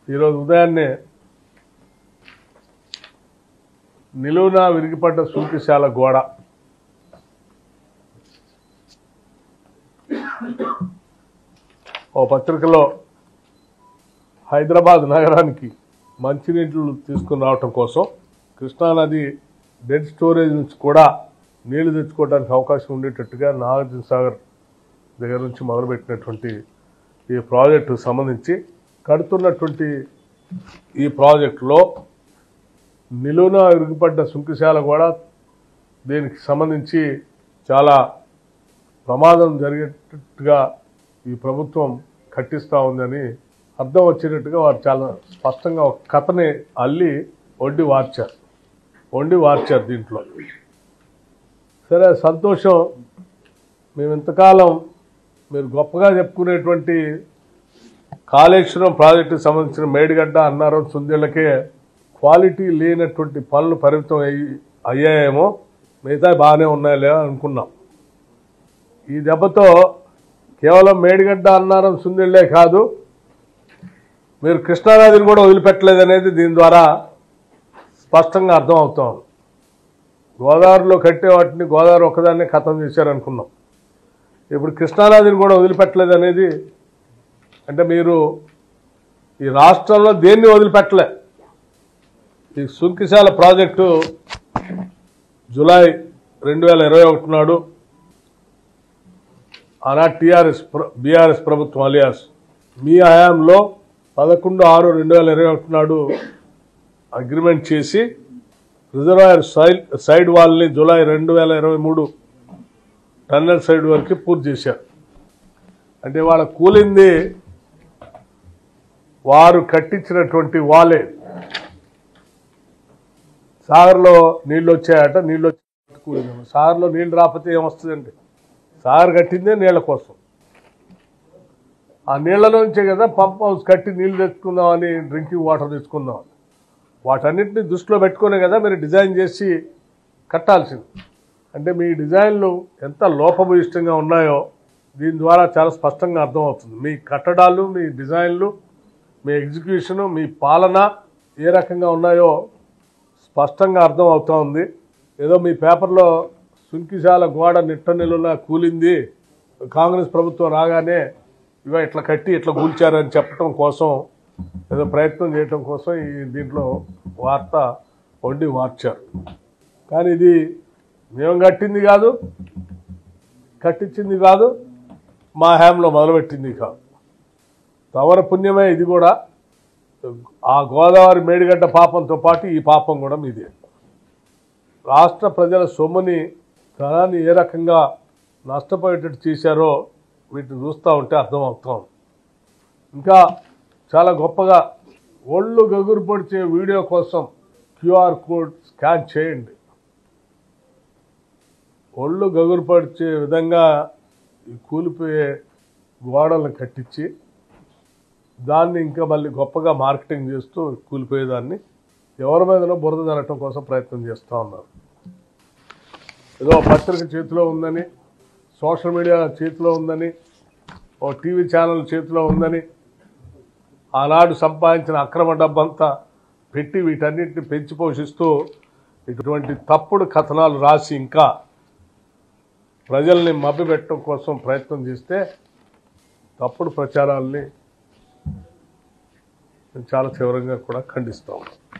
ఈరోజు ఉదయాన్నే నిలువున విరిగిపడ్డ సూకిశాల గోడ ఓ పత్రికలో హైదరాబాద్ నగరానికి మంచినీళ్ళు తీసుకుని రావటం కోసం కృష్ణానది డెడ్ స్టోరేజ్ నుంచి కూడా నీళ్లు తెచ్చుకోవడానికి అవకాశం ఉండేటట్టుగా నాగార్జున సాగర్ దగ్గర నుంచి మొదలుపెట్టినటువంటి ఈ ప్రాజెక్టుకు సంబంధించి కడుతున్నటువంటి ఈ ప్రాజెక్టులో నిలువున ఇరుగుపడ్డ సుంకిశాల కూడా దీనికి సంబంధించి చాలా ప్రమాదం జరిగేటట్టుగా ఈ ప్రభుత్వం కట్టిస్తూ ఉందని అర్థం వచ్చేటట్టుగా వారు చాలా స్పష్టంగా ఒక కథని అల్లి వండి వార్చారు వండి వార్చారు దీంట్లో సరే సంతోషం మేము ఇంతకాలం మీరు గొప్పగా చెప్పుకునేటువంటి కాళేశ్వరం ప్రాజెక్టుకి సంబంధించిన మేడిగడ్డ అన్నారం సుందేళ్లకే క్వాలిటీ లేనటువంటి పనులు పరిమితం అయ్యి అయ్యాయేమో మిగతా బాగానే ఉన్నాయలే అనుకున్నాం ఈ దెబ్బతో కేవలం మేడిగడ్డ అన్నారం సుందేళ్లే కాదు మీరు కృష్ణానదిని కూడా వదిలిపెట్టలేదనేది దీని ద్వారా స్పష్టంగా అర్థం అవుతాం గోదావరిలో కట్టే వాటిని గోదావరి ఒక్కదాన్నే ఖతం చేశారనుకున్నాం ఇప్పుడు కృష్ణానదిని కూడా వదిలిపెట్టలేదు అనేది అంటే మీరు ఈ రాష్ట్రంలో దేన్ని వదిలిపెట్టలే ఈ సుంకిశాల ప్రాజెక్టు జూలై రెండు వేల ఇరవై ఒకటి నాడు ఆనాడు టీఆర్ఎస్ బీఆర్ఎస్ ప్రభుత్వం అలియాస్ మీ హయాంలో పదకొండు ఆరు రెండు వేల ఇరవై ఒకటి నాడు అగ్రిమెంట్ చేసి రిజర్వాయర్ సైడ్ సైడ్ వాల్ని జూలై రెండు వేల ఇరవై మూడు టన్నెల్ సైడ్ వరకు పూర్తి చేశారు అంటే వాళ్ళ కూలింది వారు కట్టించినటువంటి వాలే సాగర్లో నీళ్ళు వచ్చాయట నీళ్ళు వచ్చి కూలింది సాగర్లో నీళ్ళు రాకపోతే ఏమొస్తుందండి సాగర్ కట్టిందే నీళ్ళ కోసం ఆ నీళ్ళలోంచే కదా పంప్ హౌస్ కట్టి నీళ్ళు తెచ్చుకుందామని డ్రింకింగ్ వాటర్ తెచ్చుకుందామని వాటన్నిటిని దృష్టిలో పెట్టుకునే కదా మీరు డిజైన్ చేసి కట్టాల్సింది అంటే మీ డిజైన్లు ఎంత లోపభూయిష్టంగా ఉన్నాయో దీని ద్వారా చాలా స్పష్టంగా అర్థమవుతుంది మీ కట్టడాలు మీ డిజైన్లు మీ ఎగ్జిక్యూషను మీ పాలన ఏ రకంగా ఉన్నాయో స్పష్టంగా అర్థం అవుతా ఉంది ఏదో మీ పేపర్లో సుంకిశాల గోడ నిట్ట నిలున కూలింది కాంగ్రెస్ ప్రభుత్వం రాగానే ఇవ ఇట్లా కట్టి ఇట్లా కూల్చారని చెప్పడం కోసం ఏదో ప్రయత్నం చేయటం కోసం ఈ దీంట్లో వార్త వండి మార్చారు కానీ ఇది మేము కట్టింది కాదు కట్టించింది కాదు మా హ్యాంలో మొదలుపెట్టింది కాదు తవర పుణ్యమే ఇది కూడా ఆ గోదావరి మేడిగడ్డ పాపంతో పాటు ఈ పాపం కూడా మీదే రాష్ట్ర ప్రజల సొమ్ముని ధనాన్ని ఏ రకంగా నష్టపోయేటట్టు చేశారో వీటిని చూస్తూ ఉంటే అర్థమవుతాం ఇంకా చాలా గొప్పగా ఒళ్ళు గగురు పొడిచే వీడియో కోసం క్యూఆర్ కోడ్ స్కాన్ చేయండి ఒళ్ళు గగురు పడిచే విధంగా ఈ కూలిపోయే గోడలను కట్టించి దాన్ని ఇంకా మళ్ళీ గొప్పగా మార్కెటింగ్ చేస్తూ కూలిపోయేదాన్ని ఎవరి మీదనో బురద జరగటం కోసం ప్రయత్నం చేస్తూ ఉన్నారు ఏదో పత్రిక చేతిలో ఉందని సోషల్ మీడియా చేతిలో ఉందని ఓ టీవీ ఛానల్ చేతిలో ఉందని ఆనాడు సంపాదించిన అక్రమ డబ్బంతా పెట్టి వీటన్నిటిని పెంచి పోషిస్తూ ఇటువంటి తప్పుడు కథనాలు రాసి ఇంకా ప్రజల్ని మభ్యపెట్టడం కోసం ప్రయత్నం చేస్తే తప్పుడు ప్రచారాల్ని మేము చాలా తీవ్రంగా కూడా ఖండిస్తాం